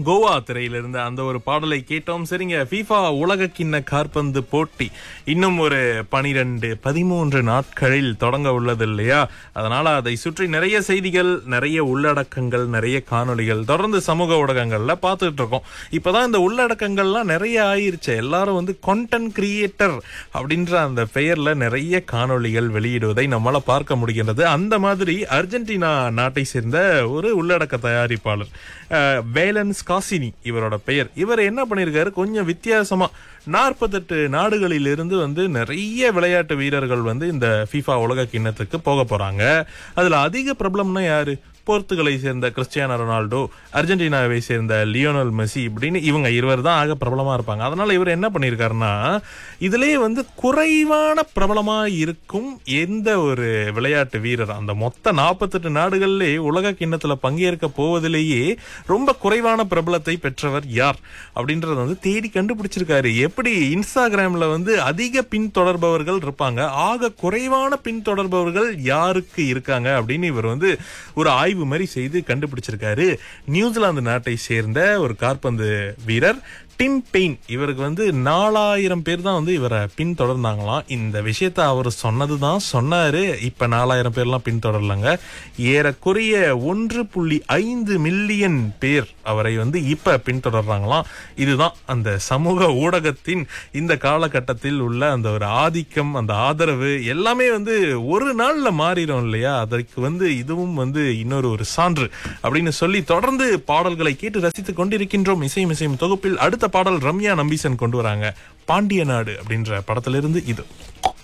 கோவா திரையிலிருந்து அந்த ஒரு பாடலை கேட்டோம் சரிங்க FIFA உலக கிண்ண காற்பந்து போட்டி இன்னும் ஒரு பனிரெண்டு பதிமூன்று நாட்களில் தொடங்க உள்ளது இல்லையா அதனால அதை சுற்றி நிறைய செய்திகள் நிறைய உள்ளடக்கங்கள் நிறைய காணொளிகள் தொடர்ந்து சமூக ஊடகங்கள்ல பார்த்துட்டு இருக்கோம் இப்பதான் இந்த உள்ளடக்கங்கள்லாம் நிறைய ஆயிருச்சு எல்லாரும் வந்து கண்டென்ட் கிரியேட்டர் அப்படின்ற அந்த பெயர்ல நிறைய காணொளிகள் வெளியிடுவதை நம்மளால பார்க்க முடிகின்றது அந்த மாதிரி அர்ஜென்டினா நாட்டை சேர்ந்த ஒரு உள்ளடக்க தயாரிப்பாளர் அஹ், வேலன்ஸ் காசினி இவரோட பெயர் இவர் என்ன பண்ணிருக்காரு கொஞ்சம் வித்தியாசமா நாற்பத்தெட்டு நாடுகளிலிருந்து வந்து நிறைய விளையாட்டு வீரர்கள் வந்து இந்த FIFA உலக கிண்ணத்துக்கு போக போறாங்க அதுல அதிக பிரபலம்னா யாரு போர்த்துகலை சேர்ந்த கிறிஸ்டியானோ ரொனால்டோ அர்ஜென்டினாவை சேர்ந்த லியோனல் மெஸ்ஸி இப்படின்னு இவங்க இருவர் தான் ஆக பிரபலமா இருப்பாங்க அதனால இவர் என்ன பண்ணியிருக்காருன்னா இதுலயே வந்து குறைவான பிரபலமா இருக்கும் எந்த ஒரு விளையாட்டு வீரர் அந்த மொத்த நாற்பத்தெட்டு நாடுகள்லே உலக கிண்ணத்துல பங்கேற்க போவதிலேயே ரொம்ப குறைவான பிரபலத்தை பெற்றவர் யார் அப்படின்றத வந்து தேடி கண்டுபிடிச்சிருக்காரு எப்படி இன்ஸ்டாகிராம்ல வந்து அதிக பின்தொடர்பவர்கள் இருப்பாங்க ஆக குறைவான பின்தொடர்பவர்கள் யாருக்கு இருக்காங்க அப்படின்னு இவர் வந்து ஒரு ஆய்வு மாதிரி செய்து கண்டுபிடிச்சிருக்காரு நியூசிலாந்து நாட்டை சேர்ந்த ஒரு காற்பந்து வீரர் டிம் பெயின் இவருக்கு வந்து நாலாயிரம் பேர் தான் வந்து இவரை பின்தொடர்ந்தாங்களாம் இந்த விஷயத்த அவர் சொன்னதுதான் சொன்னாரு இப்ப நாலாயிரம் பேர்லாம் பின்தொடரலங்க ஏறக்குறைய ஒன்று புள்ளி ஐந்து மில்லியன் பேர் அவரை வந்து இப்ப பின்தொடர்றாங்களாம் இதுதான் அந்த சமூக ஊடகத்தின் இந்த காலகட்டத்தில் உள்ள அந்த ஒரு ஆதிக்கம் அந்த ஆதரவு எல்லாமே வந்து ஒரு நாள்ல மாறிடும் இல்லையா அதற்கு வந்து இதுவும் வந்து இன்னொரு ஒரு சான்று அப்படின்னு சொல்லி தொடர்ந்து பாடல்களை கேட்டு ரசித்துக் கொண்டிருக்கின்றோம் இசையும் இசையும் தொகுப்பில் அடுத்த பாடல் ரம்யா நம்பீசன் கொண்டு வராங்க பாண்டிய நாடு அப்படின்ற படத்திலிருந்து இது